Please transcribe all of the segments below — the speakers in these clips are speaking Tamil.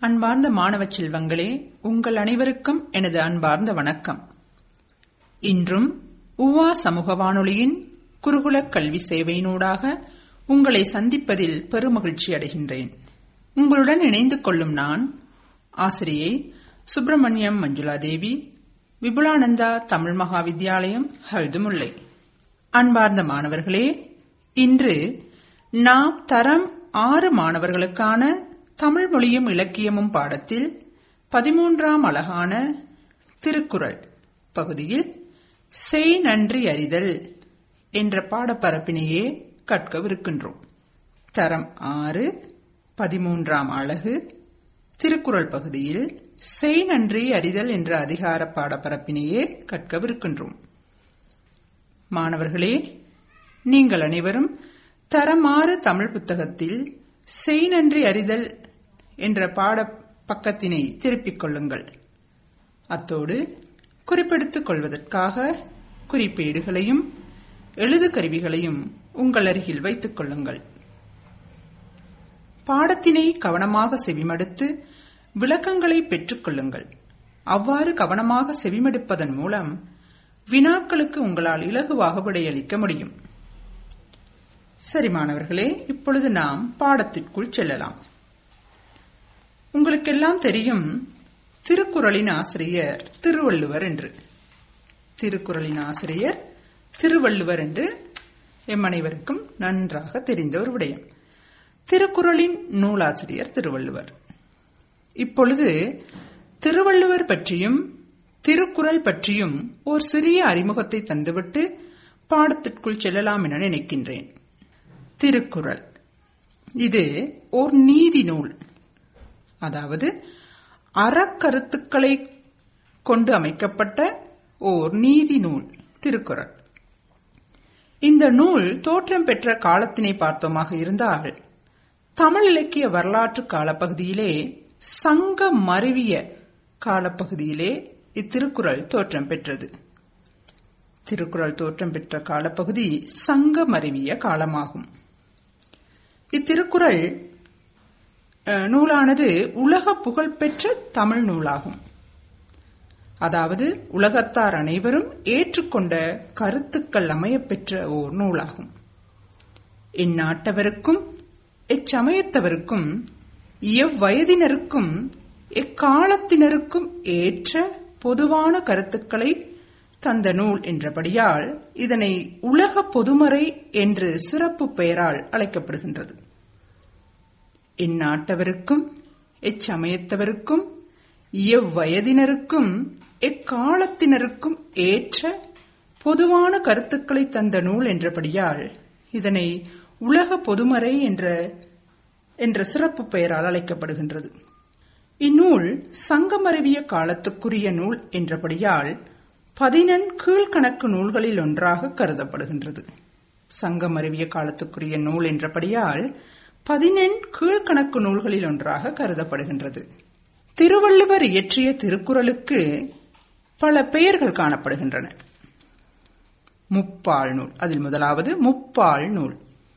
அன்பார்ந்த மாணவச் செல்வங்களே உங்கள் அனைவருக்கும் எனது அன்பார்ந்த வணக்கம் இன்றும் உவா சமூக வானொலியின் குருகுலக் கல்வி சேவையினூடாக உங்களை சந்திப்பதில் பெருமகிழ்ச்சி அடைகின்றேன் உங்களுடன் இணைந்து கொள்ளும் நான் ஆசிரியை சுப்பிரமணியம் மஞ்சுளா தேவி விபுலானந்தா தமிழ் மகா வித்யாலயம் ஹல்துமுல்லை அன்பார்ந்த மாணவர்களே இன்று நாம் தரம் ஆறு மாணவர்களுக்கான தமிழ் மொழியும் இலக்கியமும் பாடத்தில் பதிமூன்றாம் அழகான திருக்குறள் பகுதியில் செய் நன்றி அறிதல் என்ற பாடப்பரப்பினையே கற்கவிருக்கின்றோம் தரம் ஆறு பதிமூன்றாம் அழகு திருக்குறள் பகுதியில் செய் நன்றி அறிதல் என்ற அதிகார பாடப்பரப்பினையே கற்கவிருக்கின்றோம் மாணவர்களே நீங்கள் அனைவரும் தரமாறு தமிழ் புத்தகத்தில் செய் நன்றி அறிதல் என்ற பாட பக்கத்தினை திருப்பிக் கொள்ளுங்கள் அத்தோடு குறிப்பெடுத்துக் கொள்வதற்காக குறிப்பேடுகளையும் எழுது கருவிகளையும் உங்கள் அருகில் வைத்துக் கொள்ளுங்கள் பாடத்தினை கவனமாக செவிமடுத்து விளக்கங்களை பெற்றுக் கொள்ளுங்கள் அவ்வாறு கவனமாக செவிமடுப்பதன் மூலம் வினாக்களுக்கு உங்களால் இலகுவாக விடையளிக்க முடியும் சரி மாணவர்களே இப்பொழுது நாம் பாடத்திற்குள் செல்லலாம் உங்களுக்கெல்லாம் தெரியும் திருக்குறளின் ஆசிரியர் திருவள்ளுவர் என்று திருக்குறளின் ஆசிரியர் திருவள்ளுவர் என்று எம் அனைவருக்கும் நன்றாக தெரிந்த ஒரு விடயம் திருக்குறளின் நூலாசிரியர் திருவள்ளுவர் இப்பொழுது திருவள்ளுவர் பற்றியும் திருக்குறள் பற்றியும் ஒரு சிறிய அறிமுகத்தை தந்துவிட்டு பாடத்திற்குள் செல்லலாம் என நினைக்கின்றேன் திருக்குறள் இது ஓர் நீதி நூல் அதாவது அறக்கருத்துக்களை கொண்டு அமைக்கப்பட்ட ஓர் நீதி நூல் திருக்குறள் இந்த நூல் தோற்றம் பெற்ற காலத்தினை பார்த்தோமாக இருந்தால் தமிழ் இலக்கிய வரலாற்று காலப்பகுதியிலே சங்க மருவிய காலப்பகுதியிலே இத்திருக்குறள் தோற்றம் பெற்றது திருக்குறள் தோற்றம் பெற்ற காலப்பகுதி சங்க மருவிய காலமாகும் இத்திருக்குறள் நூலானது உலக புகழ்பெற்ற தமிழ் நூலாகும் அதாவது உலகத்தார் அனைவரும் ஏற்றுக்கொண்ட கருத்துக்கள் அமையப்பெற்ற ஓர் நூலாகும் இந்நாட்டவருக்கும் எச்சமயத்தவருக்கும் எவ்வயதினருக்கும் எக்காலத்தினருக்கும் ஏற்ற பொதுவான கருத்துக்களை தந்த நூல் என்றபடியால் இதனை உலக பொதுமறை என்று சிறப்பு பெயரால் அழைக்கப்படுகின்றது இந்நாட்டவருக்கும் எச்சமயத்தவருக்கும் எவ்வயதினருக்கும் எக்காலத்தினருக்கும் ஏற்ற பொதுவான கருத்துக்களை தந்த நூல் என்றபடியால் இதனை உலக பொதுமறை என்ற என்ற சிறப்பு பெயரால் அழைக்கப்படுகின்றது இந்நூல் சங்கமரவிய காலத்துக்குரிய நூல் என்றபடியால் பதினெண் கீழ்கணக்கு நூல்களில் ஒன்றாக கருதப்படுகின்றது சங்கமருவிய காலத்துக்குரிய நூல் என்றபடியால் பதினெண் கீழ்கணக்கு நூல்களில் ஒன்றாக கருதப்படுகின்றது திருவள்ளுவர் இயற்றிய திருக்குறளுக்கு பல பெயர்கள் காணப்படுகின்றன முப்பால் நூல் அதில் முதலாவது முப்பால் நூல்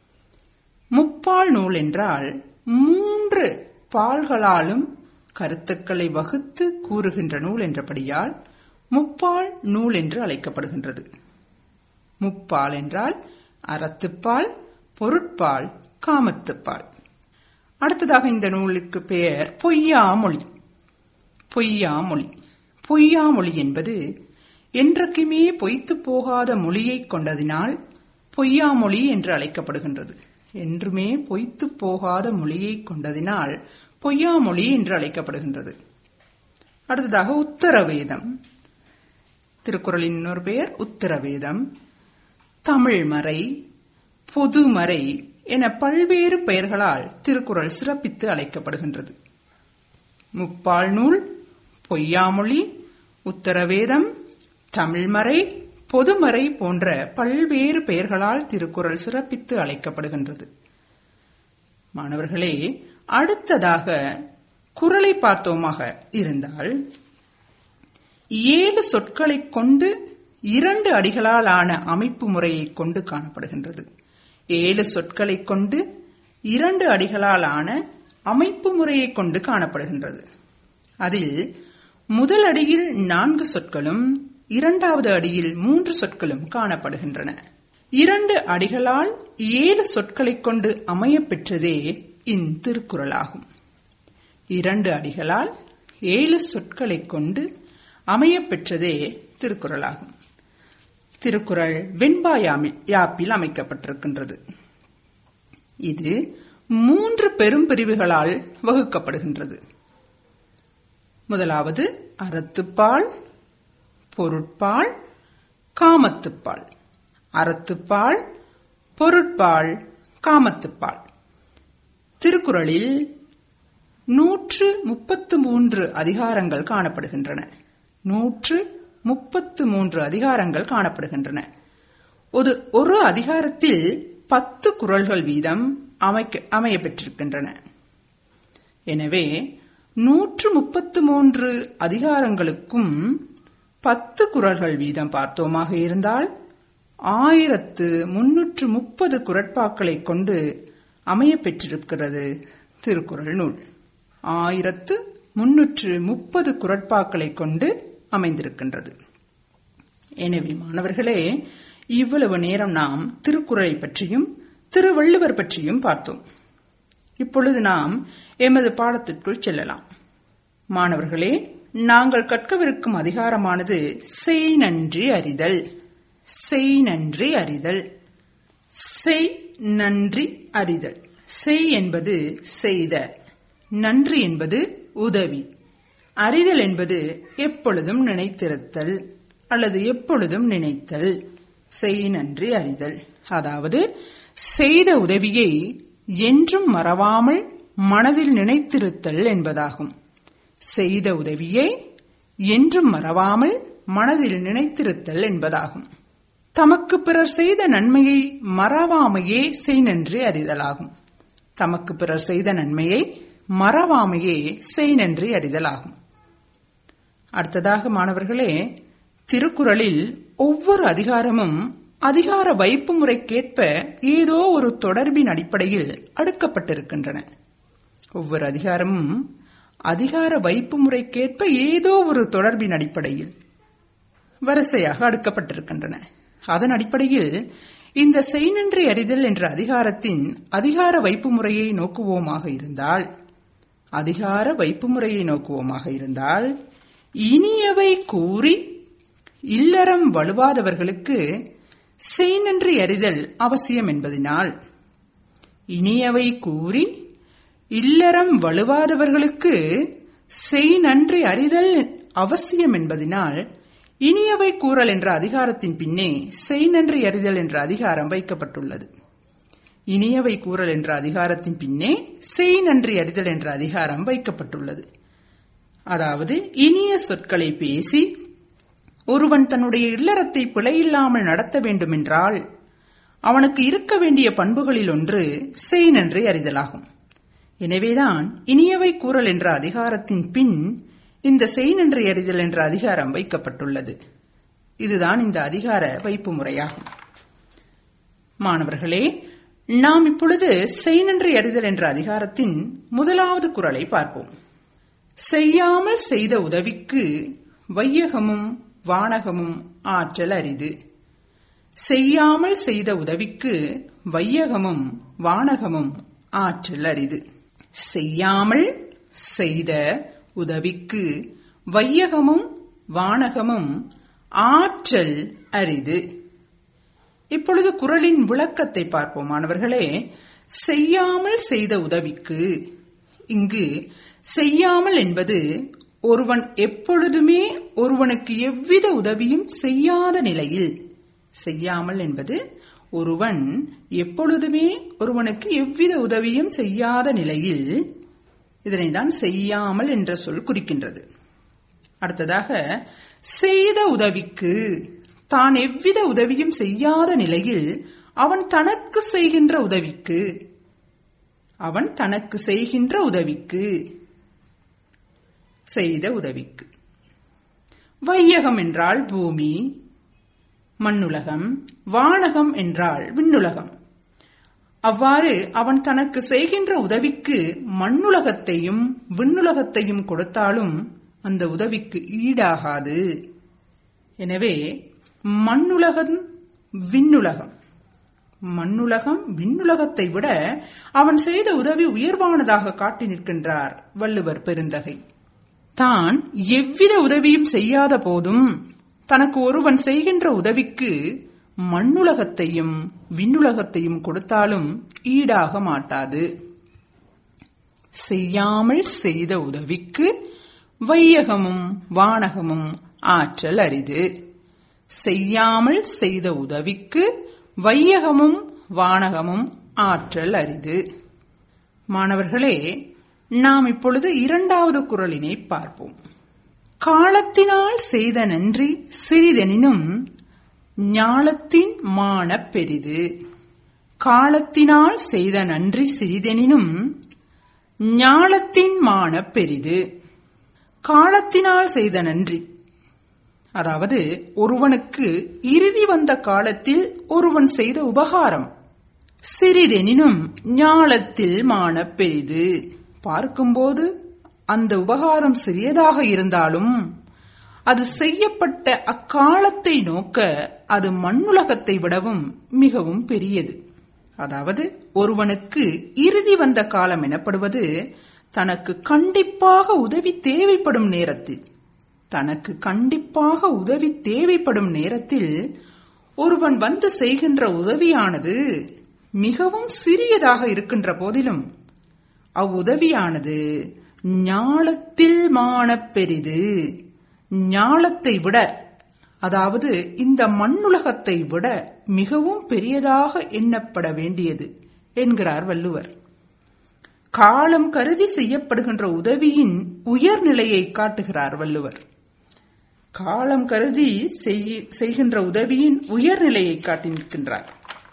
முப்பால் நூல் என்றால் மூன்று பால்களாலும் கருத்துக்களை வகுத்து கூறுகின்ற நூல் என்றபடியால் முப்பால் நூல் என்று அழைக்கப்படுகின்றது முப்பால் என்றால் அறத்துப்பால் பொருட்பால் காமத்துப்பால் அடுத்ததாக இந்த நூலுக்கு பெயர் பொய்யாமொழி பொய்யாமொழி பொய்யாமொழி என்பது என்றைக்குமே பொய்த்து போகாத மொழியை கொண்டதினால் பொய்யாமொழி என்று அழைக்கப்படுகின்றது என்றுமே பொய்த்து போகாத மொழியை கொண்டதினால் பொய்யாமொழி என்று அழைக்கப்படுகின்றது அடுத்ததாக உத்தரவேதம் திருக்குறளின் இன்னொரு பெயர் உத்தரவேதம் தமிழ்மறை பொதுமறை என பல்வேறு பெயர்களால் திருக்குறள் சிறப்பித்து அழைக்கப்படுகின்றது முப்பால் நூல் பொய்யாமொழி உத்தரவேதம் தமிழ்மறை பொதுமறை போன்ற பல்வேறு பெயர்களால் திருக்குறள் சிறப்பித்து அழைக்கப்படுகின்றது மாணவர்களே அடுத்ததாக குரலை பார்த்தோமாக இருந்தால் ஏழு சொற்களை கொண்டு இரண்டு அடிகளால் ஆன அமைப்பு முறையை கொண்டு காணப்படுகின்றது ஏழு சொற்களை கொண்டு இரண்டு அடிகளால் ஆன அமைப்பு முறையை கொண்டு காணப்படுகின்றது அதில் முதல் அடியில் நான்கு சொற்களும் இரண்டாவது அடியில் மூன்று சொற்களும் காணப்படுகின்றன இரண்டு அடிகளால் ஏழு சொற்களைக் கொண்டு அமையப்பெற்றதே இத்திருக்குறளாகும் இரண்டு அடிகளால் ஏழு சொற்களைக் கொண்டு அமையப்பெற்றதே திருக்குறளாகும் திருக்குறள் வெண்பாயாமி யாப்பில் அமைக்கப்பட்டிருக்கின்றது இது மூன்று பெரும் பிரிவுகளால் வகுக்கப்படுகின்றது முதலாவது அறத்துப்பால் பொருட்பால் காமத்துப்பால் அறத்துப்பால் பொருட்பால் காமத்துப்பால் திருக்குறளில் நூற்று முப்பத்து மூன்று அதிகாரங்கள் காணப்படுகின்றன நூற்று முப்பத்து மூன்று அதிகாரங்கள் காணப்படுகின்றன ஒரு ஒரு அதிகாரத்தில் பத்து குரல்கள் வீதம் அமைக்க அமைய பெற்றிருக்கின்றன எனவே நூற்று முப்பத்து மூன்று அதிகாரங்களுக்கும் பத்து குரல்கள் வீதம் பார்த்தோமாக இருந்தால் ஆயிரத்து முன்னூற்று முப்பது குரட்பாக்களை கொண்டு அமைய பெற்றிருக்கிறது திருக்குறள் நூல் ஆயிரத்து முன்னூற்று முப்பது குரட்பாக்களை கொண்டு அமைந்திருக்கின்றது எனவே மாணவர்களே இவ்வளவு நேரம் நாம் திருக்குறளை பற்றியும் திருவள்ளுவர் பற்றியும் பார்த்தோம் இப்பொழுது நாம் எமது பாடத்திற்குள் செல்லலாம் மாணவர்களே நாங்கள் கற்கவிருக்கும் அதிகாரமானது செய் நன்றி அறிதல் செய் நன்றி அறிதல் செய் நன்றி அறிதல் செய் என்பது செய்த நன்றி என்பது உதவி அறிதல் என்பது எப்பொழுதும் நினைத்திருத்தல் அல்லது எப்பொழுதும் நினைத்தல் செய் நன்றி அறிதல் அதாவது செய்த உதவியை என்றும் மறவாமல் மனதில் நினைத்திருத்தல் என்பதாகும் செய்த உதவியை என்றும் மறவாமல் மனதில் நினைத்திருத்தல் என்பதாகும் தமக்கு பிறர் செய்த நன்மையை மறவாமையே செய் நன்றி அறிதலாகும் தமக்கு பிறர் செய்த நன்மையை மறவாமையே செய் நன்றி அறிதலாகும் அடுத்ததாக மாணவர்களே திருக்குறளில் ஒவ்வொரு அதிகாரமும் அதிகார வைப்பு முறைக்கேற்ப ஏதோ ஒரு தொடர்பின் அடிப்படையில் அடுக்கப்பட்டிருக்கின்றன ஒவ்வொரு அதிகாரமும் அதிகார வைப்பு முறைக்கேற்ப ஏதோ ஒரு தொடர்பின் அடிப்படையில் வரிசையாக அடுக்கப்பட்டிருக்கின்றன அதன் அடிப்படையில் இந்த செய்நன்றி அறிதல் என்ற அதிகாரத்தின் அதிகார வைப்பு முறையை நோக்குவோமாக இருந்தால் அதிகார வைப்பு முறையை நோக்குவோமாக இருந்தால் இனியவை கூறி இல்லறம் வலுவாதவர்களுக்கு செய்நன்றி அறிதல் அவசியம் என்பதனால் இனியவை கூறி இல்லறம் வலுவாதவர்களுக்கு செய் நன்றி அறிதல் அவசியம் என்பதனால் இனியவை கூறல் என்ற அதிகாரத்தின் பின்னே செய் நன்றி அறிதல் என்ற அதிகாரம் வைக்கப்பட்டுள்ளது இனியவை கூறல் என்ற அதிகாரத்தின் பின்னே செய் நன்றி அறிதல் என்ற அதிகாரம் வைக்கப்பட்டுள்ளது அதாவது இனிய சொற்களை பேசி ஒருவன் தன்னுடைய இல்லறத்தை பிழையில்லாமல் நடத்த வேண்டுமென்றால் அவனுக்கு இருக்க வேண்டிய பண்புகளில் ஒன்று செய் நன்றி அறிதலாகும் எனவேதான் இனியவை கூறல் என்ற அதிகாரத்தின் பின் இந்த செய் நன்றி அறிதல் என்ற அதிகாரம் வைக்கப்பட்டுள்ளது இதுதான் இந்த அதிகார வைப்பு முறையாகும் மாணவர்களே நாம் இப்பொழுது செய் நன்றி அறிதல் என்ற அதிகாரத்தின் முதலாவது குரலை பார்ப்போம் செய்யாமல் செய்த உதவிக்கு வையகமும் வானகமும் ஆற்றல் அரிது செய்யாமல் செய்த உதவிக்கு வையகமும் வானகமும் ஆற்றல் அரிது செய்யாமல் செய்த உதவிக்கு வையகமும் வானகமும் ஆற்றல் அரிது இப்பொழுது குரலின் விளக்கத்தை பார்ப்போம் மாணவர்களே செய்யாமல் செய்த உதவிக்கு இங்கு செய்யாமல் என்பது ஒருவன் எப்பொழுதுமே ஒருவனுக்கு எவ்வித உதவியும் செய்யாத நிலையில் செய்யாமல் என்பது ஒருவன் எப்பொழுதுமே ஒருவனுக்கு எவ்வித உதவியும் செய்யாத நிலையில் இதனை தான் செய்யாமல் என்ற சொல் குறிக்கின்றது அடுத்ததாக செய்த உதவிக்கு தான் எவ்வித உதவியும் செய்யாத நிலையில் அவன் தனக்கு செய்கின்ற உதவிக்கு அவன் தனக்கு செய்கின்ற உதவிக்கு செய்த உதவிக்கு வையகம் என்றால் பூமி மண்ணுலகம் வானகம் என்றால் விண்ணுலகம் அவ்வாறு அவன் தனக்கு செய்கின்ற உதவிக்கு மண்ணுலகத்தையும் விண்ணுலகத்தையும் கொடுத்தாலும் அந்த உதவிக்கு ஈடாகாது எனவே மண்ணுலகம் விண்ணுலகம் மண்ணுலகம் விண்ணுலகத்தை விட அவன் செய்த உதவி உயர்வானதாக காட்டி நிற்கின்றார் வள்ளுவர் பெருந்தகை தான் எவ்வித உதவியும் செய்யாத போதும் தனக்கு ஒருவன் செய்கின்ற உதவிக்கு மண்ணுலகத்தையும் விண்ணுலகத்தையும் கொடுத்தாலும் ஈடாக மாட்டாது செய்யாமல் செய்த உதவிக்கு வையகமும் வானகமும் ஆற்றல் அரிது செய்யாமல் செய்த உதவிக்கு வையகமும் வானகமும் ஆற்றல் அரிது மாணவர்களே நாம் இப்பொழுது இரண்டாவது குரலினை பார்ப்போம் காலத்தினால் செய்த நன்றி சிறிதெனினும் ஞாலத்தின் மான பெரிது காலத்தினால் செய்த நன்றி சிறிதெனினும் ஞாலத்தின் மான பெரிது காலத்தினால் செய்த நன்றி அதாவது ஒருவனுக்கு இறுதி வந்த காலத்தில் ஒருவன் செய்த உபகாரம் சிறிதெனினும் ஞாலத்தில் மான பெரிது பார்க்கும்போது அந்த உபகாரம் சிறியதாக இருந்தாலும் அது செய்யப்பட்ட அக்காலத்தை நோக்க அது மண்ணுலகத்தை விடவும் மிகவும் பெரியது அதாவது ஒருவனுக்கு இறுதி வந்த காலம் எனப்படுவது தனக்கு கண்டிப்பாக உதவி தேவைப்படும் நேரத்தில் தனக்கு கண்டிப்பாக உதவி தேவைப்படும் நேரத்தில் ஒருவன் வந்து செய்கின்ற உதவியானது மிகவும் சிறியதாக இருக்கின்ற போதிலும் அவ்வுதவியானது ஞாலத்தில் மானப் பெரிது ஞாலத்தை விட அதாவது இந்த மண்ணுலகத்தை விட மிகவும் பெரியதாக எண்ணப்பட வேண்டியது என்கிறார் வள்ளுவர் காலம் கருதி செய்யப்படுகின்ற உதவியின் உயர்நிலையை காட்டுகிறார் வள்ளுவர் காலம் கருதி செய்கின்ற உதவியின் உயர்நிலையை காட்டி நிற்கின்றார்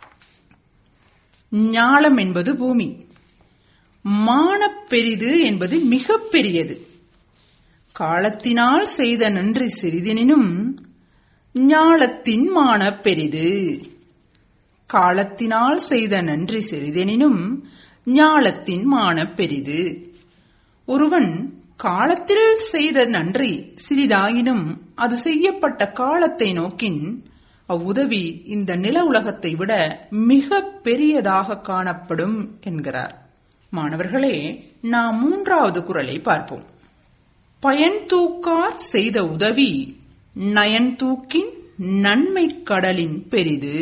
ஞாலம் என்பது பூமி மானப் பெரிது என்பது மிக பெரியது காலத்தினால் செய்த நன்றி சிறிதெனினும் ஞாலத்தின் மான பெரிது காலத்தினால் செய்த நன்றி சிறிதெனினும் ஞாலத்தின் மான பெரிது ஒருவன் காலத்தில் செய்த நன்றி சிறிதாயினும் அது செய்யப்பட்ட காலத்தை நோக்கின் அவ்வுதவி இந்த நில உலகத்தை விட மிக பெரியதாக காணப்படும் என்கிறார் மாணவர்களே நாம் மூன்றாவது குரலை பார்ப்போம் பயன் தூக்கார் செய்த உதவி நயன் தூக்கின் நன்மை கடலின் பெரிது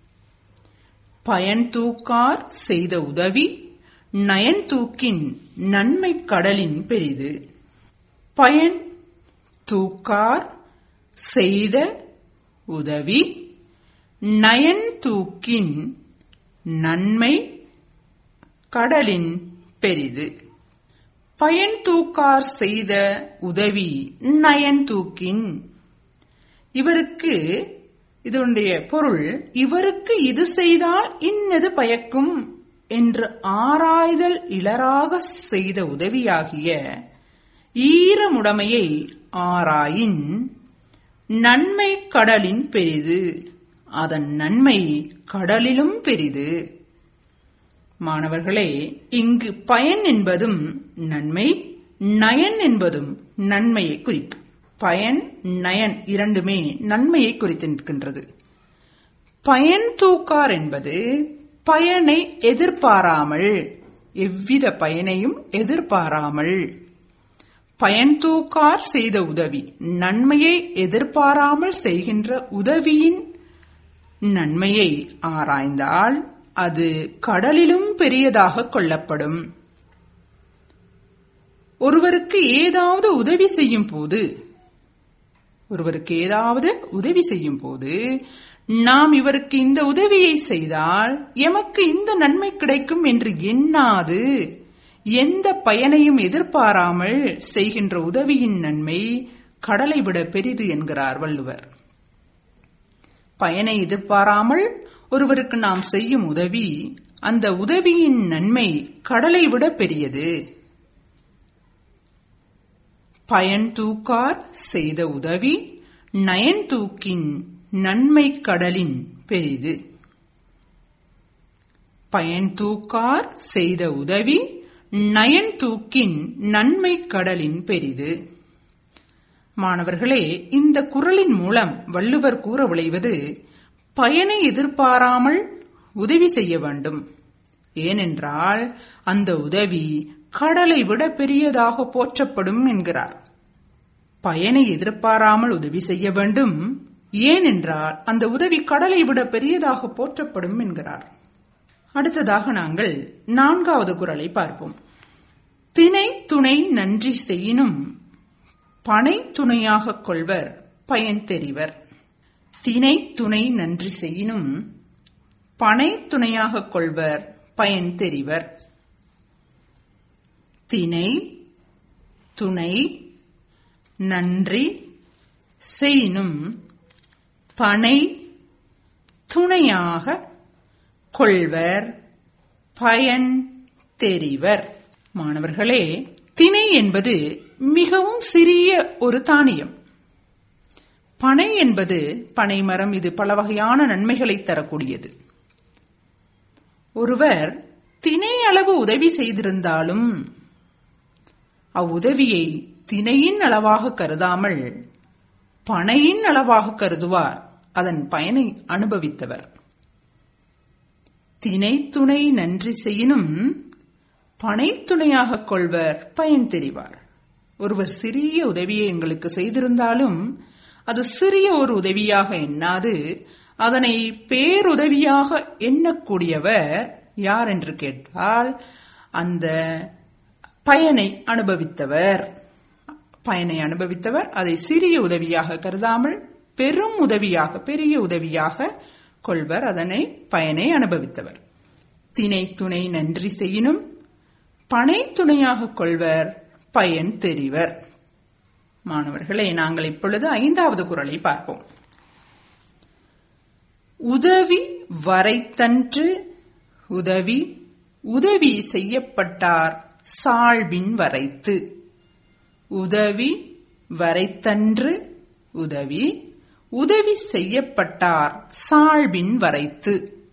பயன் தூக்கார் செய்த உதவி நயன் தூக்கின் நன்மை கடலின் பெரிது பயன் தூக்கார் செய்த உதவி நயன் தூக்கின் நன்மை கடலின் பெரிது பயன் தூக்கார் செய்த உதவி நயன் தூக்கின் இவருக்கு இதனுடைய பொருள் இவருக்கு இது செய்தால் இன்னது பயக்கும் என்று ஆராய்தல் இளராக செய்த உதவியாகிய ஈரமுடைமையை ஆராயின் நன்மை கடலின் பெரிது அதன் நன்மை கடலிலும் பெரிது மாணவர்களே இங்கு பயன் என்பதும் நன்மை நயன் என்பதும் நன்மையை குறிக்கும் பயன் நயன் இரண்டுமே நன்மையை குறித்து நிற்கின்றது பயன் தூக்கார் என்பது பயனை எதிர்பாராமல் எவ்வித பயனையும் எதிர்பாராமல் பயன் தூக்கார் செய்த உதவி நன்மையை எதிர்பாராமல் செய்கின்ற உதவியின் நன்மையை ஆராய்ந்தால் அது கடலிலும் பெரியதாக கொள்ளப்படும் ஒருவருக்கு ஏதாவது உதவி செய்யும் போது ஒருவருக்கு ஏதாவது உதவி செய்யும் போது நாம் இவருக்கு இந்த உதவியை செய்தால் எமக்கு இந்த நன்மை கிடைக்கும் என்று எண்ணாது எந்த பயனையும் எதிர்பாராமல் செய்கின்ற உதவியின் நன்மை கடலை விட பெரிது என்கிறார் வள்ளுவர் பயனை எதிர்பாராமல் ஒருவருக்கு நாம் செய்யும் உதவி அந்த உதவியின் நன்மை கடலை விட பெரியது பயன் தூக்கார் செய்த உதவி நயன் தூக்கின் நன்மை கடலின் பெரிது பயன் தூக்கார் செய்த உதவி நயன் தூக்கின் நன்மை கடலின் பெரிது மாணவர்களே இந்த குரலின் மூலம் வள்ளுவர் கூற விளைவது பயனை எதிர்பாராமல் உதவி செய்ய வேண்டும் ஏனென்றால் அந்த உதவி கடலை விட பெரியதாக போற்றப்படும் என்கிறார் பயனை எதிர்பாராமல் உதவி செய்ய வேண்டும் ஏனென்றால் அந்த உதவி கடலை விட பெரியதாக போற்றப்படும் என்கிறார் அடுத்ததாக நாங்கள் நான்காவது குரலை பார்ப்போம் திணை துணை நன்றி செய்யினும் பனை துணையாகக் கொள்வர் பயன் தெரிவர் திணை துணை நன்றி செய்யினும் பனை துணையாகக் கொள்வர் பயன் தெரிவர் திணை துணை நன்றி செய்யினும் பனை துணையாக கொள்வர் பயன் தெரிவர் மாணவர்களே திணை என்பது மிகவும் சிறிய ஒரு தானியம் பனை என்பது பனை மரம் இது பல வகையான நன்மைகளை தரக்கூடியது ஒருவர் திணை அளவு உதவி செய்திருந்தாலும் அவ்வுதவியை திணையின் அளவாக கருதாமல் பனையின் அளவாக கருதுவார் அதன் பயனை அனுபவித்தவர் திணை துணை நன்றி செய்யினும் பனை துணையாக கொள்வர் பயன் தெரிவார் ஒருவர் சிறிய உதவியை எங்களுக்கு செய்திருந்தாலும் அது சிறிய ஒரு உதவியாக எண்ணாது அதனை பேருதவியாக எண்ணக்கூடியவர் யார் என்று கேட்டால் அந்த பயனை அனுபவித்தவர் பயனை அனுபவித்தவர் அதை சிறிய உதவியாக கருதாமல் பெரும் உதவியாக பெரிய உதவியாக கொள்வர் அதனை பயனை அனுபவித்தவர் திணை துணை நன்றி செய்யினும் பனை துணையாக கொள்வர் பயன் தெரிவர் மாணவர்களே நாங்கள் இப்பொழுது ஐந்தாவது குரலை பார்ப்போம் உதவி வரைத்தன்று உதவி உதவி செய்யப்பட்டார் சாழ்பின் வரைத்து உதவி வரைத்தன்று உதவி உதவி செய்யப்பட்டார் சாழ்பின் வரைத்து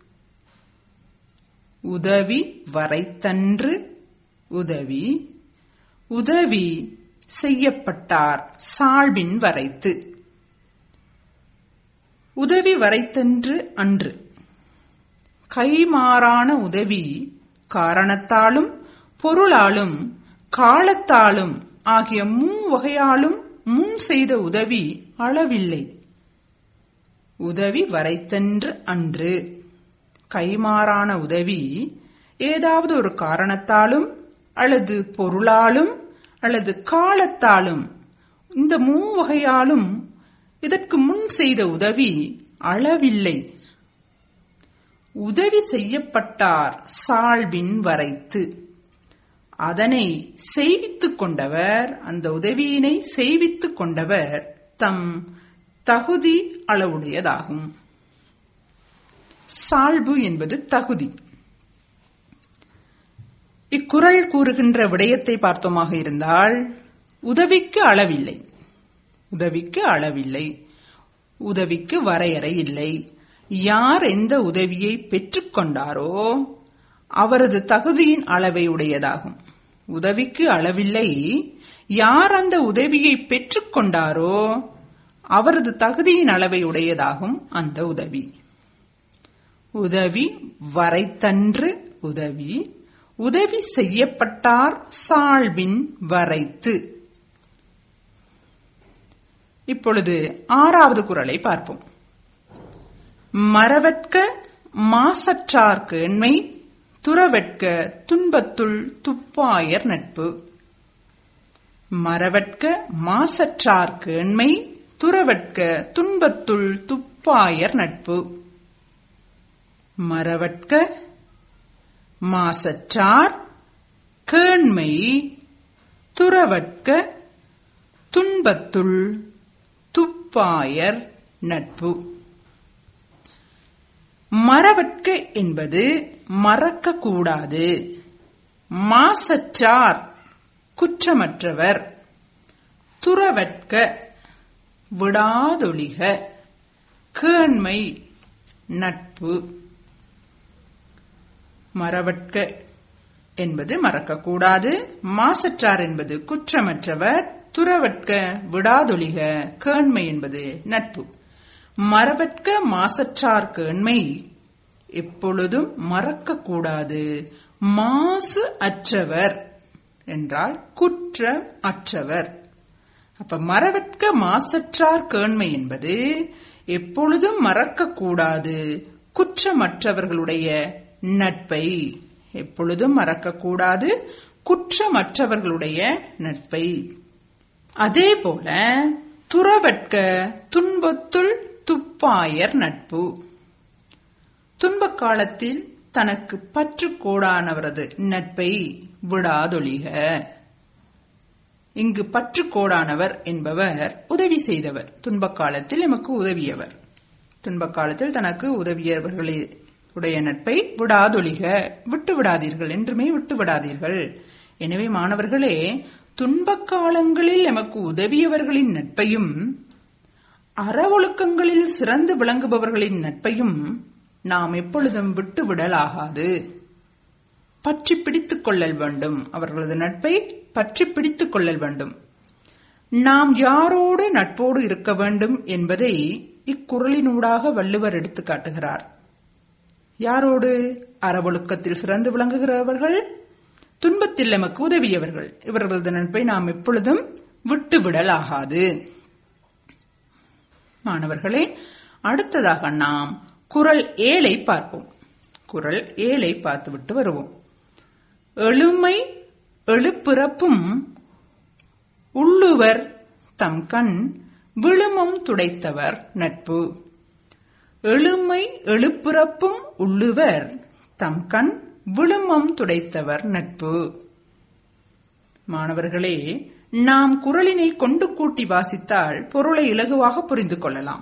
உதவி வரைத்தன்று உதவி உதவி செய்யப்பட்டார் சாழ்பின் வரைத்து உதவி வரைத்தன்று அன்று கைமாறான உதவி காரணத்தாலும் பொருளாலும் காலத்தாலும் ஆகிய மூவகையாலும் முன் செய்த உதவி அளவில்லை உதவி வரைத்தன்று அன்று கைமாறான உதவி ஏதாவது ஒரு காரணத்தாலும் அல்லது பொருளாலும் அல்லது காலத்தாலும் இந்த மூவகையாலும் இதற்கு முன் செய்த உதவி அளவில்லை உதவி செய்யப்பட்டார் சாழ்பின் வரைத்து அதனை செய்வித்துக் கொண்டவர் அந்த உதவியினை செய்வித்துக் கொண்டவர் தம் தகுதி அளவுடையதாகும் சால்பு என்பது தகுதி இக்குறள் கூறுகின்ற விடயத்தை பார்த்தோமாக இருந்தால் உதவிக்கு அளவில்லை உதவிக்கு அளவில்லை உதவிக்கு வரையறை இல்லை யார் எந்த உதவியை பெற்றுக்கொண்டாரோ அவரது தகுதியின் அளவை உடையதாகும் உதவிக்கு அளவில்லை யார் அந்த உதவியை பெற்றுக்கொண்டாரோ அவரது தகுதியின் அளவை உடையதாகும் அந்த உதவி உதவி வரைத்தன்று உதவி உதவி செய்யப்பட்டார் சாழ்பின் வரைத்து இப்பொழுது ஆறாவது குரலை பார்ப்போம் மரவற்க மாசற்றார்க்கு எண்மை துறவற்க துன்பத்துள் துப்பாயர் நட்பு மரவற்க மாசற்றார்க்கு எண்மை துறவற்க துன்பத்துள் துப்பாயர் நட்பு மரவற்க மாசற்றார் கேண்மை துறவற்க துன்பத்துள் துப்பாயர் நட்பு மறவற்க என்பது மறக்க கூடாது மாசற்றார் குற்றமற்றவர் துறவற்க விடாதொழிக கேண்மை நட்பு மறவட்க என்பது மறக்கக்கூடாது மாசற்றார் என்பது குற்றமற்றவர் துறவட்க விடாதொழிக கேண்மை என்பது நட்பு மறவற்க மாசற்றார் கேண்மை எப்பொழுதும் மறக்கக்கூடாது மாசு அற்றவர் என்றால் குற்றம் அற்றவர் அப்ப மறவற்க மாசற்றார் கேண்மை என்பது எப்பொழுதும் மறக்கக்கூடாது குற்றமற்றவர்களுடைய நட்பை எப்பொழுதும் மறக்கக்கூடாது குற்றமற்றவர்களுடைய நட்பை அதே போல துறவற்க துன்பத்துள் துப்பாயர் நட்பு துன்பக் காலத்தில் தனக்கு பற்று கோடானவரது நட்பை விடாதொழிக இங்கு பற்று கோடானவர் என்பவர் உதவி செய்தவர் துன்பக் காலத்தில் எமக்கு உதவியவர் துன்பக் காலத்தில் தனக்கு உதவியவர்களே உடைய நட்பை விடாதொழிக விட்டு விடாதீர்கள் என்றுமே விட்டு விடாதீர்கள் எனவே மாணவர்களே துன்பக் காலங்களில் எமக்கு உதவியவர்களின் நட்பையும் அறவொழுக்கங்களில் சிறந்து விளங்குபவர்களின் நட்பையும் நாம் எப்பொழுதும் விட்டு விடலாகாது பற்றி பிடித்துக் கொள்ளல் வேண்டும் அவர்களது நட்பை பற்றி பிடித்துக் கொள்ளல் வேண்டும் நாம் யாரோடு நட்போடு இருக்க வேண்டும் என்பதை இக்குறளினூடாக வள்ளுவர் எடுத்து காட்டுகிறார் யாரோடு அறவொழுக்கத்தில் சிறந்து விளங்குகிறவர்கள் துன்பத்தில் நமக்கு உதவியவர்கள் இவர்களது நட்பை நாம் எப்பொழுதும் விட்டுவிடலாகாது மாணவர்களே அடுத்ததாக நாம் குரல் ஏழை பார்ப்போம் குரல் ஏழை பார்த்துவிட்டு வருவோம் எழுமை எழுப்பிறப்பும் உள்ளுவர் தம் கண் விழுமம் துடைத்தவர் நட்பு எழுமை எழுப்பிறப்பும் உள்ளுவர் தம் கண் விழுமம் துடைத்தவர் நட்பு மாணவர்களே நாம் குரலினை கொண்டு கூட்டி வாசித்தால் பொருளை இலகுவாக புரிந்து கொள்ளலாம்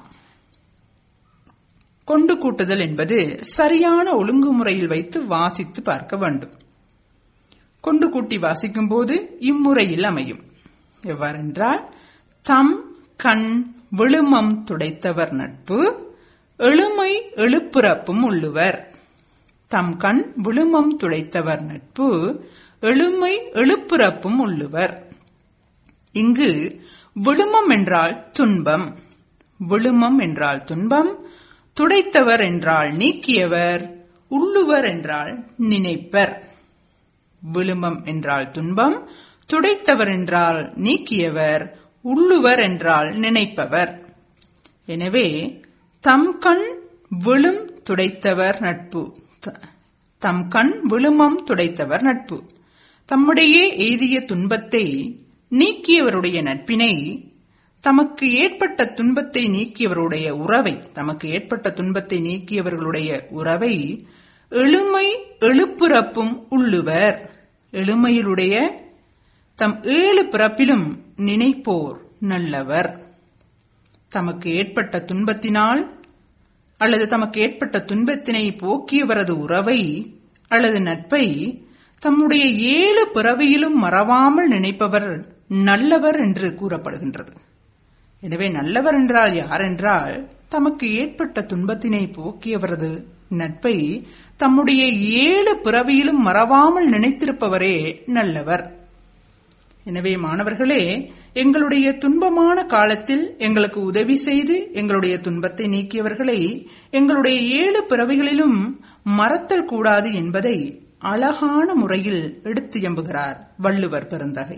கொண்டு கூட்டுதல் என்பது சரியான ஒழுங்குமுறையில் வைத்து வாசித்து பார்க்க வேண்டும் கொண்டு கூட்டி வாசிக்கும் போது இம்முறையில் அமையும் எவ்வாறென்றால் தம் கண் விழுமம் துடைத்தவர் நட்பு எழுமை எழுப்புறப்பும் உள்ளுவர் தம் கண் விழுமம் துடைத்தவர் நட்பு எழுமை எழுப்புறப்பும் உள்ளுவர் இங்கு விழுமம் என்றால் துன்பம் விழுமம் என்றால் துன்பம் துடைத்தவர் என்றால் நீக்கியவர் உள்ளுவர் என்றால் நினைப்பர் விழுமம் என்றால் துன்பம் துடைத்தவர் என்றால் நீக்கியவர் உள்ளுவர் என்றால் நினைப்பவர் எனவே தம் கண் விழும் துடைத்தவர் நட்பு தம் கண் விழுமம் துடைத்தவர் நட்பு தம்முடைய எய்திய துன்பத்தை நீக்கியவருடைய நட்பினை தமக்கு ஏற்பட்ட துன்பத்தை நீக்கியவருடைய உறவை தமக்கு ஏற்பட்ட துன்பத்தை நீக்கியவர்களுடைய உறவை எழுமை எழுப்புறப்பும் உள்ளுவர் எழுமையிலுடைய தம் ஏழு பிறப்பிலும் நினைப்போர் நல்லவர் தமக்கு ஏற்பட்ட துன்பத்தினால் அல்லது தமக்கு ஏற்பட்ட துன்பத்தினை போக்கியவரது உறவை அல்லது நட்பை தம்முடைய ஏழு பிறவியிலும் மறவாமல் நினைப்பவர் நல்லவர் என்று கூறப்படுகின்றது எனவே நல்லவர் என்றால் யார் என்றால் தமக்கு ஏற்பட்ட துன்பத்தினை போக்கியவரது நட்பை தம்முடைய ஏழு பிறவியிலும் மறவாமல் நினைத்திருப்பவரே நல்லவர் எனவே மாணவர்களே எங்களுடைய துன்பமான காலத்தில் எங்களுக்கு உதவி செய்து எங்களுடைய துன்பத்தை நீக்கியவர்களை எங்களுடைய ஏழு பிறவிகளிலும் மறத்தல் கூடாது என்பதை அழகான முறையில் எடுத்து எம்புகிறார் வள்ளுவர் பெருந்தகை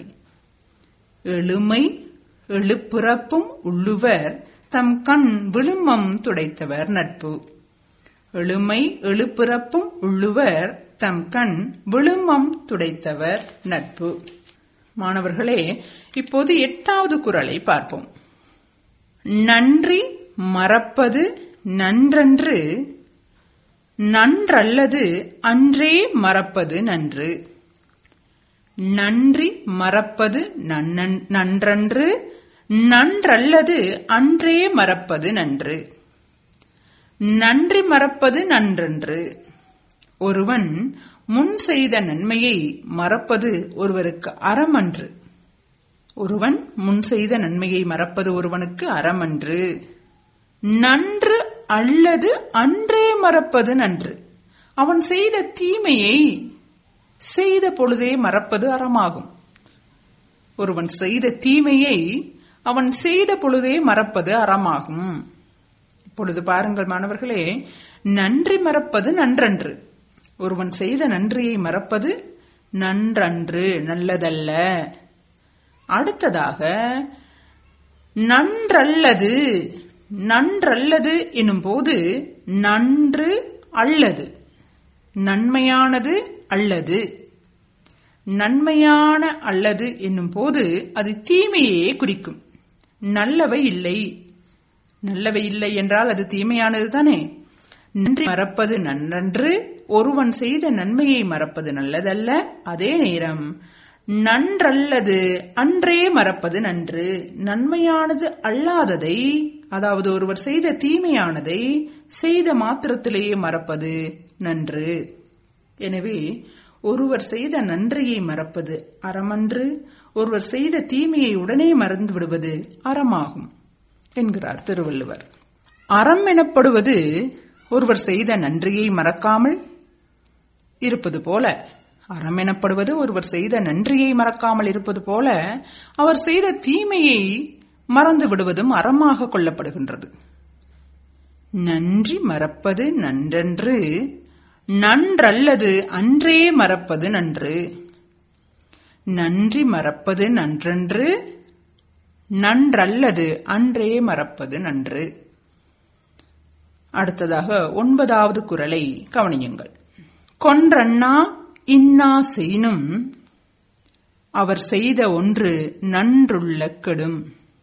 எழுமை எழுப்பிறப்பும் உள்ளுவர் தம் கண் விழுமம் துடைத்தவர் நட்பு எழுமை எழுப்பிறப்பும் உள்ளுவர் தம் கண் விழுமம் துடைத்தவர் நட்பு மாணவர்களே இப்போது எட்டாவது குரலை பார்ப்போம் நன்றி மறப்பது நன்றன்று நன்றல்லது அன்றே மறப்பது நன்று நன்றி மறப்பது நன்றன்று நன்றல்லது அன்றே மறப்பது நன்று நன்றி மறப்பது நன்றன்று ஒருவன் முன் செய்த நன்மையை மறப்பது ஒருவருக்கு அறமன்று ஒருவன் முன் செய்த நன்மையை மறப்பது ஒருவனுக்கு அறமன்று நன்று அல்லது அன்றே மறப்பது நன்று அவன் செய்த தீமையை செய்த பொழுதே மறப்பது அறமாகும் ஒருவன் செய்த தீமையை அவன் செய்த பொழுதே மறப்பது அறமாகும் இப்பொழுது பாருங்கள் மாணவர்களே நன்றி மறப்பது நன்றன்று ஒருவன் செய்த நன்றியை மறப்பது நன்றன்று நல்லதல்ல அடுத்ததாக நன்றல்லது நன்றல்லது எனும் போது நன்று அல்லது நன்மையானது அல்லது நன்மையான அல்லது என்னும் போது அது தீமையே குறிக்கும் நல்லவை இல்லை நல்லவை இல்லை என்றால் அது தீமையானது தானே நன்றி மறப்பது நன்றன்று ஒருவன் செய்த நன்மையை மறப்பது நல்லதல்ல அதே நேரம் நன்றல்லது அன்றே மறப்பது நன்று நன்மையானது அல்லாததை அதாவது ஒருவர் செய்த தீமையானதை செய்த மாத்திரத்திலேயே மறப்பது நன்று எனவே ஒருவர் செய்த நன்றியை மறப்பது அறமன்று ஒருவர் செய்த தீமையை உடனே மறந்து விடுவது அறமாகும் என்கிறார் திருவள்ளுவர் அறம் எனப்படுவது ஒருவர் செய்த நன்றியை மறக்காமல் இருப்பது போல அறம் எனப்படுவது ஒருவர் செய்த நன்றியை மறக்காமல் இருப்பது போல அவர் செய்த தீமையை மறந்து விடுவதும் அறமாக கொள்ளப்படுகின்றது நன்றி மறப்பது நன்றென்று நன்றல்லது அன்றே மறப்பது நன்று நன்றி மறப்பது நன்றென்று நன்றல்லது அன்றே மறப்பது நன்று அடுத்ததாக ஒன்பதாவது குரலை கவனியுங்கள் கொன்றண்ணா இன்னா செய்னும் அவர் செய்த ஒன்று நன்றுள்ள கெடும்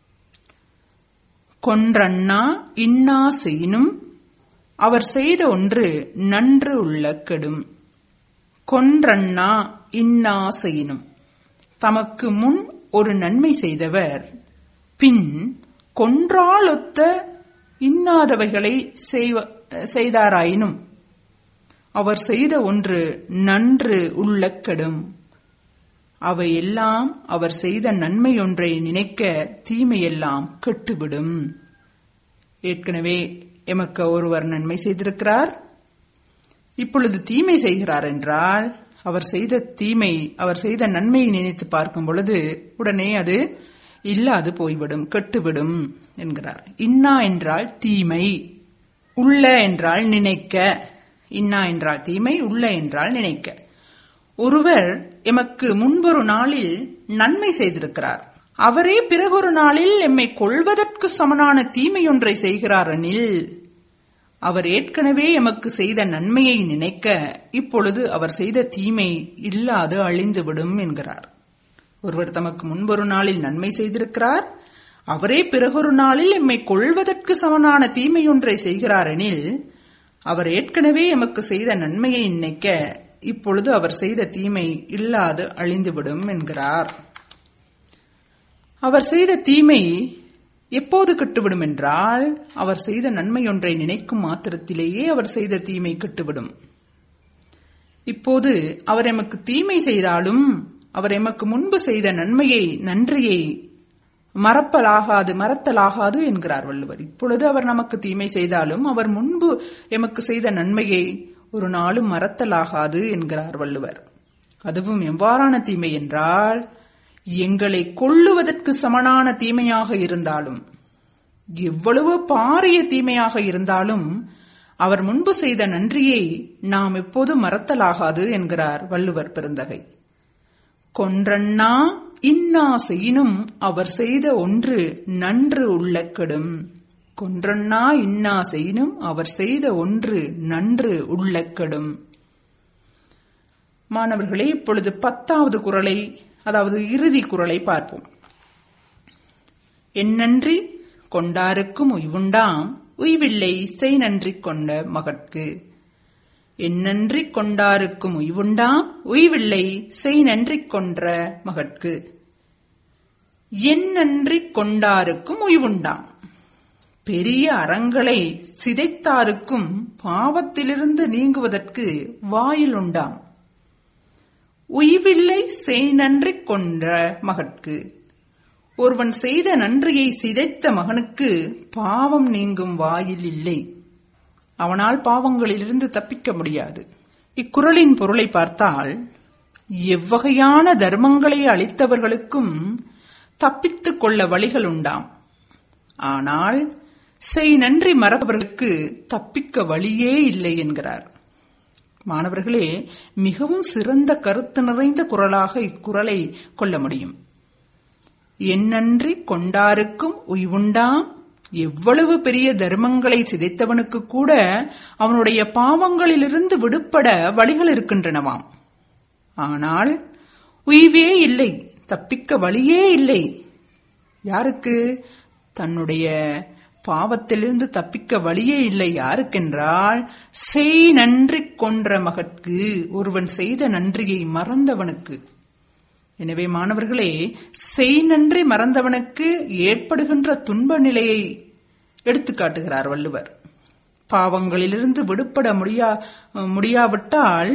கொன்றண்ணா இன்னா செய்னும் அவர் செய்த ஒன்று நன்று உள்ள கெடும் கொன்றண்ணா இன்னா செய்யினும் தமக்கு முன் ஒரு நன்மை செய்தவர் பின் கொன்றாலொத்த இன்னாதவைகளை செய்தாராயினும் அவர் செய்த ஒன்று நன்று உள்ள கெடும் அவையெல்லாம் அவர் செய்த நன்மை ஒன்றை நினைக்க தீமையெல்லாம் கெட்டுவிடும் ஏற்கனவே எமக்கு ஒருவர் நன்மை செய்திருக்கிறார் இப்பொழுது தீமை செய்கிறார் என்றால் அவர் செய்த தீமை அவர் செய்த நன்மையை நினைத்து பார்க்கும் பொழுது உடனே அது இல்லாது போய்விடும் கெட்டுவிடும் என்கிறார் இன்னா என்றால் தீமை உள்ள என்றால் நினைக்க இன்னா என்றால் தீமை உள்ள என்றால் நினைக்க ஒருவர் எமக்கு முன்பொரு நாளில் நன்மை செய்திருக்கிறார் அவரே பிறகொரு நாளில் எம்மை கொள்வதற்கு சமனான தீமையொன்றை செய்கிறார் எனில் அவர் ஏற்கனவே எமக்கு செய்த நன்மையை நினைக்க இப்பொழுது அவர் செய்த தீமை இல்லாது அழிந்துவிடும் என்கிறார் ஒருவர் தமக்கு முன்பொரு நாளில் நன்மை செய்திருக்கிறார் அவரே பிறகொரு நாளில் எம்மை கொள்வதற்கு சமனான தீமையொன்றை செய்கிறார் எனில் அவர் ஏற்கனவே எமக்கு செய்த நன்மையை நினைக்க இப்பொழுது அவர் செய்த தீமை இல்லாது அழிந்துவிடும் என்கிறார் அவர் செய்த தீமை எப்போது கெட்டுவிடும் என்றால் அவர் செய்த நன்மையொன்றை நினைக்கும் மாத்திரத்திலேயே அவர் செய்த தீமை கெட்டுவிடும் இப்போது அவர் எமக்கு தீமை செய்தாலும் அவர் எமக்கு முன்பு செய்த நன்மையை நன்றியை மறப்பலாகாது மறத்தலாகாது என்கிறார் வள்ளுவர் இப்பொழுது அவர் நமக்கு தீமை செய்தாலும் அவர் முன்பு எமக்கு செய்த நன்மையை ஒரு நாளும் மறத்தலாகாது என்கிறார் வள்ளுவர் அதுவும் எவ்வாறான தீமை என்றால் எங்களை கொள்ளுவதற்கு சமனான தீமையாக இருந்தாலும் எவ்வளவு பாரிய தீமையாக இருந்தாலும் அவர் முன்பு செய்த நன்றியை நாம் எப்போது மறத்தலாகாது என்கிறார் வள்ளுவர் பெருந்தகை கொன்றண்ணா இன்னா செய்யினும் அவர் செய்த ஒன்று நன்று உள்ள கெடும் கொன்றண்ணா இன்னா செய்யினும் அவர் செய்த ஒன்று நன்று உள்ள கெடும் மாணவர்களே இப்பொழுது பத்தாவது குரலை அதாவது இறுதி குரலை பார்ப்போம் என்னன்றி கொண்டாருக்கும் உய்வுண்டாம் உய்வில்லை செய் நன்றி கொண்ட மகட்கு என்னன்றி கொண்டாருக்கும் உய்வுண்டாம் உய்வில்லை செய் நன்றி கொன்ற மகட்கு என்னன்றி கொண்டாருக்கும் உய்வுண்டாம் பெரிய அறங்களை சிதைத்தாருக்கும் பாவத்திலிருந்து நீங்குவதற்கு வாயில் உண்டாம் உய்வில்லை செய் நன்றி கொன்ற மகட்கு ஒருவன் செய்த நன்றியை சிதைத்த மகனுக்கு பாவம் நீங்கும் வாயில் இல்லை அவனால் பாவங்களிலிருந்து தப்பிக்க முடியாது இக்குறளின் பொருளை பார்த்தால் எவ்வகையான தர்மங்களை அளித்தவர்களுக்கும் தப்பித்துக் கொள்ள வழிகள் உண்டாம் ஆனால் செய் நன்றி மறப்பவர்களுக்கு தப்பிக்க வழியே இல்லை என்கிறார் மாணவர்களே மிகவும் சிறந்த கருத்து நிறைந்த குரலாக இக்குறளை கொள்ள முடியும் என்னன்றி கொண்டாருக்கும் உய்வுண்டாம் எவ்வளவு பெரிய தர்மங்களை சிதைத்தவனுக்கு கூட அவனுடைய பாவங்களிலிருந்து விடுபட வழிகள் இருக்கின்றனவாம் ஆனால் உய்வே இல்லை தப்பிக்க வழியே இல்லை யாருக்கு தன்னுடைய பாவத்திலிருந்து தப்பிக்க வழியே இல்லை யாருக்கென்றால் செய் நன்றி கொன்ற மகற்கு ஒருவன் செய்த நன்றியை மறந்தவனுக்கு எனவே மாணவர்களே செய் நன்றி மறந்தவனுக்கு ஏற்படுகின்ற துன்ப நிலையை எடுத்துக்காட்டுகிறார் வள்ளுவர் பாவங்களிலிருந்து விடுபட முடியா முடியாவிட்டால்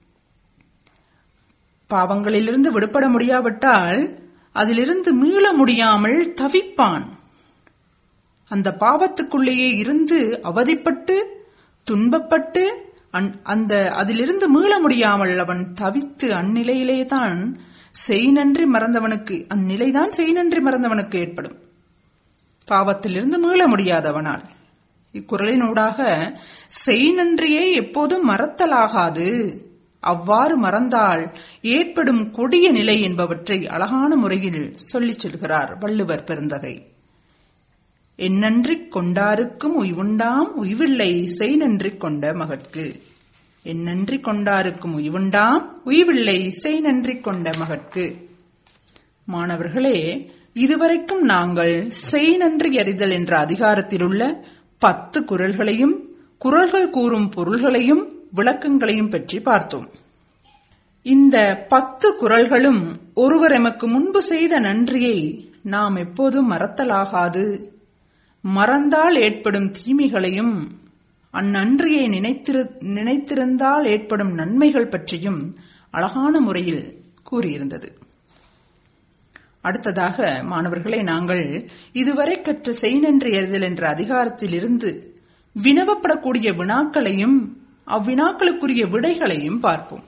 பாவங்களிலிருந்து விடுபட முடியாவிட்டால் அதிலிருந்து மீள முடியாமல் தவிப்பான் அந்த பாவத்துக்குள்ளேயே இருந்து அவதிப்பட்டு துன்பப்பட்டு அந்த அதிலிருந்து மீள முடியாமல் அவன் தவித்து அந்நிலையிலே தான் செய் நன்றி மறந்தவனுக்கு அந்நிலைதான் செய் நன்றி மறந்தவனுக்கு ஏற்படும் பாவத்திலிருந்து மீள முடியாதவனால் இக்குறளினூடாக செய் நன்றியை எப்போதும் மறத்தலாகாது அவ்வாறு மறந்தால் ஏற்படும் கொடிய நிலை என்பவற்றை அழகான முறையில் சொல்லிச் செல்கிறார் வள்ளுவர் பெருந்தகை என்னன்றிக் கொண்டாருக்கும் உய்வுண்டாம் உய்வில்லை செய் நன்றி கொண்ட மகட்கு என்னன்றி கொண்டாருக்கும் உய்வுண்டாம் உய்வில்லை செய் நன்றி கொண்ட மகட்கு மாணவர்களே இதுவரைக்கும் நாங்கள் செய் நன்றி அறிதல் என்ற அதிகாரத்தில் உள்ள பத்து குரல்களையும் குரல்கள் கூறும் பொருள்களையும் விளக்கங்களையும் பற்றி பார்த்தோம் இந்த பத்து குரல்களும் ஒருவர் எமக்கு முன்பு செய்த நன்றியை நாம் எப்போதும் மறத்தலாகாது மறந்தால் ஏற்படும் தீமைகளையும் அந்நன்றியை நினைத்திரு நினைத்திருந்தால் ஏற்படும் நன்மைகள் பற்றியும் அழகான முறையில் கூறியிருந்தது அடுத்ததாக மாணவர்களை நாங்கள் இதுவரை கற்ற செய்நன்றி அறிதல் என்ற அதிகாரத்தில் இருந்து வினவப்படக்கூடிய வினாக்களையும் அவ்வினாக்களுக்குரிய விடைகளையும் பார்ப்போம்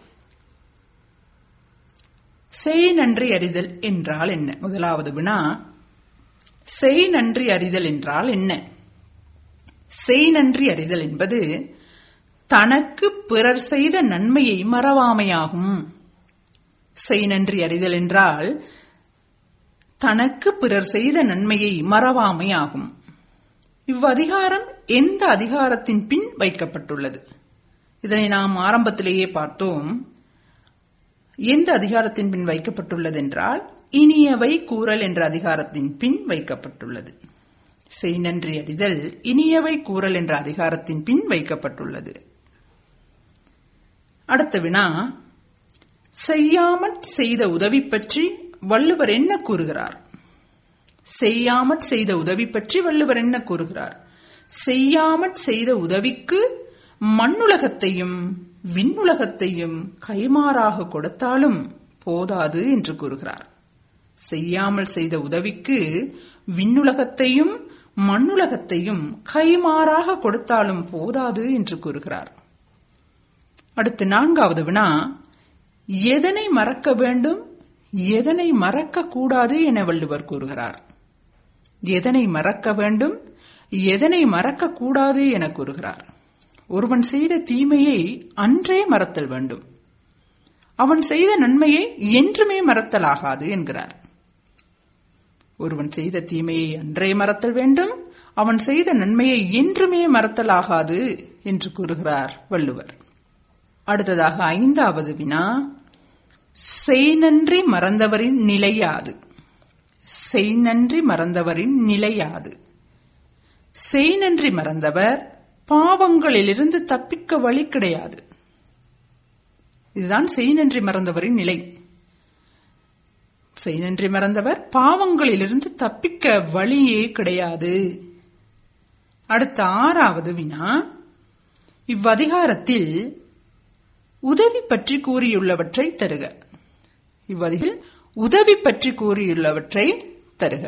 செய் நன்றி அறிதல் என்றால் என்ன முதலாவது வினா செய் நன்றி அறிதல் என்றால் என்ன செய் நன்றி அறிதல் என்பது தனக்கு பிறர் செய்த நன்மையை மறவாமையாகும் செய் நன்றி அறிதல் என்றால் தனக்கு பிறர் செய்த நன்மையை மறவாமையாகும் இவ்வதிகாரம் எந்த அதிகாரத்தின் பின் வைக்கப்பட்டுள்ளது இதனை நாம் ஆரம்பத்திலேயே பார்த்தோம் எந்த அதிகாரத்தின் பின் வைக்கப்பட்டுள்ளது என்றால் இனியவை கூறல் என்ற அதிகாரத்தின் பின் வைக்கப்பட்டுள்ளது செய் நன்றி அறிதல் இனியவை கூறல் என்ற அதிகாரத்தின் பின் வைக்கப்பட்டுள்ளது அடுத்த வினா செய்யாமற் செய்த உதவி பற்றி வள்ளுவர் என்ன கூறுகிறார் செய்யாமற் செய்த உதவி பற்றி வள்ளுவர் என்ன கூறுகிறார் செய்யாமற் செய்த உதவிக்கு மண்ணுலகத்தையும் விண்ணுலகத்தையும் கைமாறாக கொடுத்தாலும் போதாது என்று கூறுகிறார் செய்யாமல் செய்த உதவிக்கு விண்ணுலகத்தையும் மண்ணுலகத்தையும் கைமாறாக கொடுத்தாலும் போதாது என்று கூறுகிறார் அடுத்து நான்காவது வினா எதனை மறக்க வேண்டும் எதனை மறக்க கூடாது என வள்ளுவர் கூறுகிறார் எதனை மறக்க வேண்டும் எதனை மறக்க கூடாது என கூறுகிறார் ஒருவன் செய்த தீமையை அன்றே மறத்தல் வேண்டும் அவன் செய்த நன்மையை என்றுமே மறத்தலாகாது என்கிறார் ஒருவன் செய்த தீமையை அன்றே மறத்தல் வேண்டும் அவன் செய்த நன்மையை என்றுமே மறத்தலாகாது என்று கூறுகிறார் வள்ளுவர் அடுத்ததாக ஐந்தாவது வினா செய் நன்றி மறந்தவரின் நிலையாது செய் நன்றி மறந்தவரின் நிலையாது செய் நன்றி மறந்தவர் பாவங்களிலிருந்து தப்பிக்க வழி கிடையாது இதுதான் செய் நன்றி மறந்தவரின் நிலை செய் நன்றி மறந்தவர் பாவங்களிலிருந்து தப்பிக்க வழியே கிடையாது அடுத்த ஆறாவது வினா இவ்வதிகாரத்தில் உதவி பற்றி கூறியுள்ளவற்றை தருக இவ்வதில் உதவி பற்றி கூறியுள்ளவற்றை தருக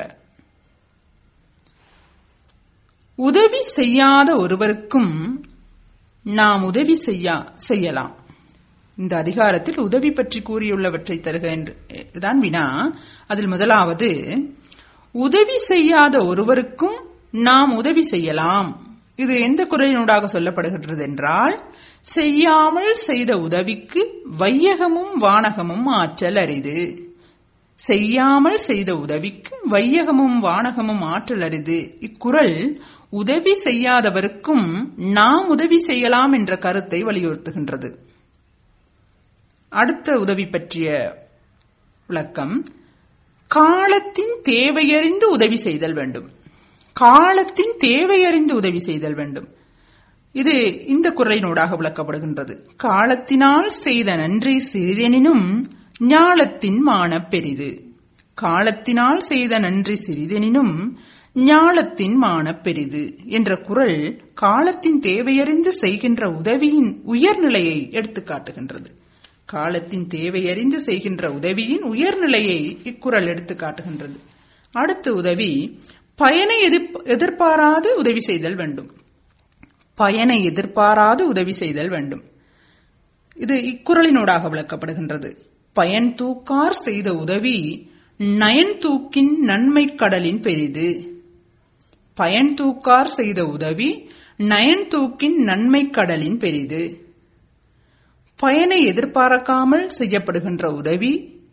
உதவி செய்யாத ஒருவருக்கும் நாம் உதவி செய்ய செய்யலாம் இந்த அதிகாரத்தில் உதவி பற்றி கூறியுள்ளவற்றை தருக என்று தான் வினா அதில் முதலாவது உதவி செய்யாத ஒருவருக்கும் நாம் உதவி செய்யலாம் இது எந்த குரலினூடாக சொல்லப்படுகின்றது என்றால் செய்யாமல் செய்த உதவிக்கு வையகமும் வானகமும் ஆற்றல் அரிது செய்யாமல் செய்த உதவிக்கு வையகமும் வானகமும் ஆற்றல் அரிது இக்குறள் உதவி செய்யாதவருக்கும் நாம் உதவி செய்யலாம் என்ற கருத்தை வலியுறுத்துகின்றது அடுத்த உதவி பற்றிய விளக்கம் காலத்தின் தேவையறிந்து உதவி செய்தல் வேண்டும் காலத்தின் தேவையறிந்து உதவி செய்தல் வேண்டும் இது இந்த குரலினூடாக விளக்கப்படுகின்றது காலத்தினால் செய்த நன்றி சிறிதெனினும் ஞாலத்தின் மான பெரிது காலத்தினால் செய்த நன்றி சிறிதெனினும் ஞாலத்தின் மான பெரிது என்ற குரல் காலத்தின் தேவையறிந்து செய்கின்ற உதவியின் உயர்நிலையை எடுத்து காட்டுகின்றது காலத்தின் தேவையறிந்து செய்கின்ற உதவியின் உயர்நிலையை இக்குறள் எடுத்து காட்டுகின்றது அடுத்த உதவி பயனை எதிர்பாராது உதவி செய்தல் வேண்டும் பயனை எதிர்பாராது உதவி செய்தல் வேண்டும் இது இக்குறளினூடாக விளக்கப்படுகின்றது பயன் தூக்கார் செய்த உதவி நயன் தூக்கின் நன்மை கடலின் பெரிது பயன் தூக்கார் செய்த உதவி நயன் தூக்கின் நன்மை கடலின் பெரிது பயனை எதிர்பார்க்காமல் செய்யப்படுகின்ற உதவி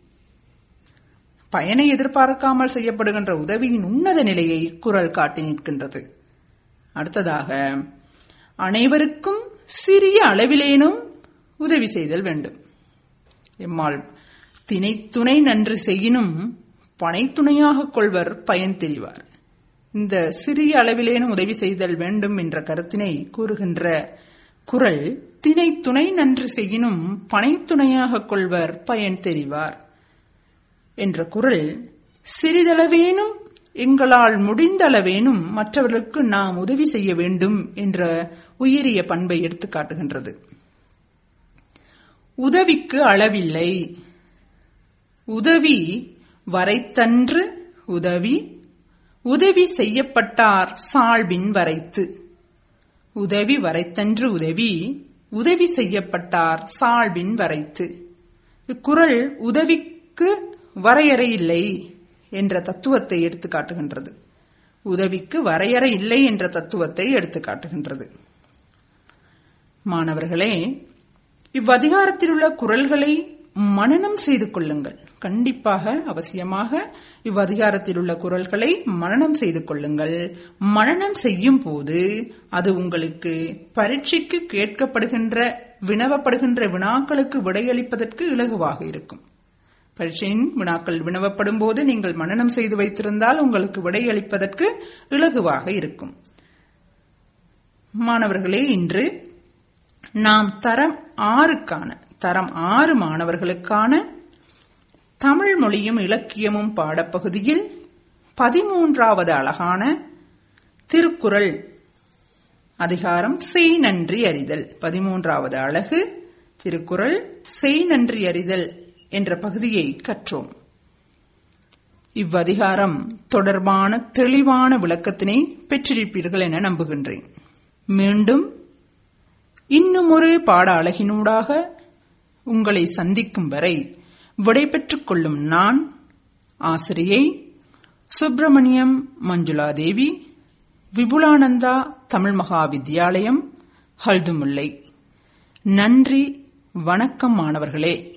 பயனை எதிர்பார்க்காமல் செய்யப்படுகின்ற உதவியின் உன்னத நிலையை குரல் காட்டி நிற்கின்றது அடுத்ததாக அனைவருக்கும் சிறிய அளவிலேனும் உதவி செய்தல் வேண்டும் எம்மாள் தினை துணை நன்று செய்யினும் பனை துணையாக கொள்வர் பயன் தெரிவார் இந்த சிறிய அளவிலேனும் உதவி செய்தல் வேண்டும் என்ற கருத்தினை கூறுகின்ற குரல் தினை துணை நன்று செய்யினும் பனை துணையாக கொள்வர் பயன் தெரிவார் என்ற குரல் சிறிதளவேனும் எங்களால் முடிந்தளவேனும் மற்றவர்களுக்கு நாம் உதவி செய்ய வேண்டும் என்ற உயரிய பண்பை எடுத்து காட்டுகின்றது உதவிக்கு அளவில்லை உதவி வரைத்தன்று உதவி உதவி செய்யப்பட்டார் சால்பின் வரைத்து உதவி வரைத்தன்று உதவி உதவி செய்யப்பட்டார் சால்பின் வரைத்து இக்குறள் உதவிக்கு வரையறை இல்லை என்ற தத்துவத்தை எடுத்து காட்டுகின்றது உதவிக்கு வரையறை இல்லை என்ற தத்துவத்தை எடுத்து காட்டுகின்றது மாணவர்களே இவ்வதிகாரத்தில் உள்ள குரல்களை மனனம் செய்து கொள்ளுங்கள் கண்டிப்பாக அவசியமாக இவ்வதிகாரத்தில் உள்ள குரல்களை மனனம் செய்து கொள்ளுங்கள் மனனம் செய்யும் போது அது உங்களுக்கு பரீட்சைக்கு கேட்கப்படுகின்ற வினவப்படுகின்ற வினாக்களுக்கு விடையளிப்பதற்கு இலகுவாக இருக்கும் பரீட்சையின் வினாக்கள் வினவப்படும் போது நீங்கள் மனனம் செய்து வைத்திருந்தால் உங்களுக்கு விடையளிப்பதற்கு இலகுவாக இருக்கும் மாணவர்களே இன்று நாம் தரம் ஆறுக்கான தரம் ஆறு மாணவர்களுக்கான தமிழ் மொழியும் இலக்கியமும் பாடப்பகுதியில் பதிமூன்றாவது அழகான திருக்குறள் அதிகாரம் செய் நன்றி அறிதல் பதிமூன்றாவது அழகு திருக்குறள் செய் நன்றி அறிதல் என்ற பகுதியை கற்றோம் இவ்வதிகாரம் தொடர்பான தெளிவான விளக்கத்தினை பெற்றிருப்பீர்கள் என நம்புகின்றேன் மீண்டும் இன்னும் ஒரு பாட அழகினூடாக உங்களை சந்திக்கும் வரை விடைபெற்றுக் கொள்ளும் நான் ஆசிரியை சுப்பிரமணியம் மஞ்சுளா தேவி விபுலானந்தா தமிழ் மகா வித்யாலயம் ஹல்துமுல்லை நன்றி வணக்கம் மாணவர்களே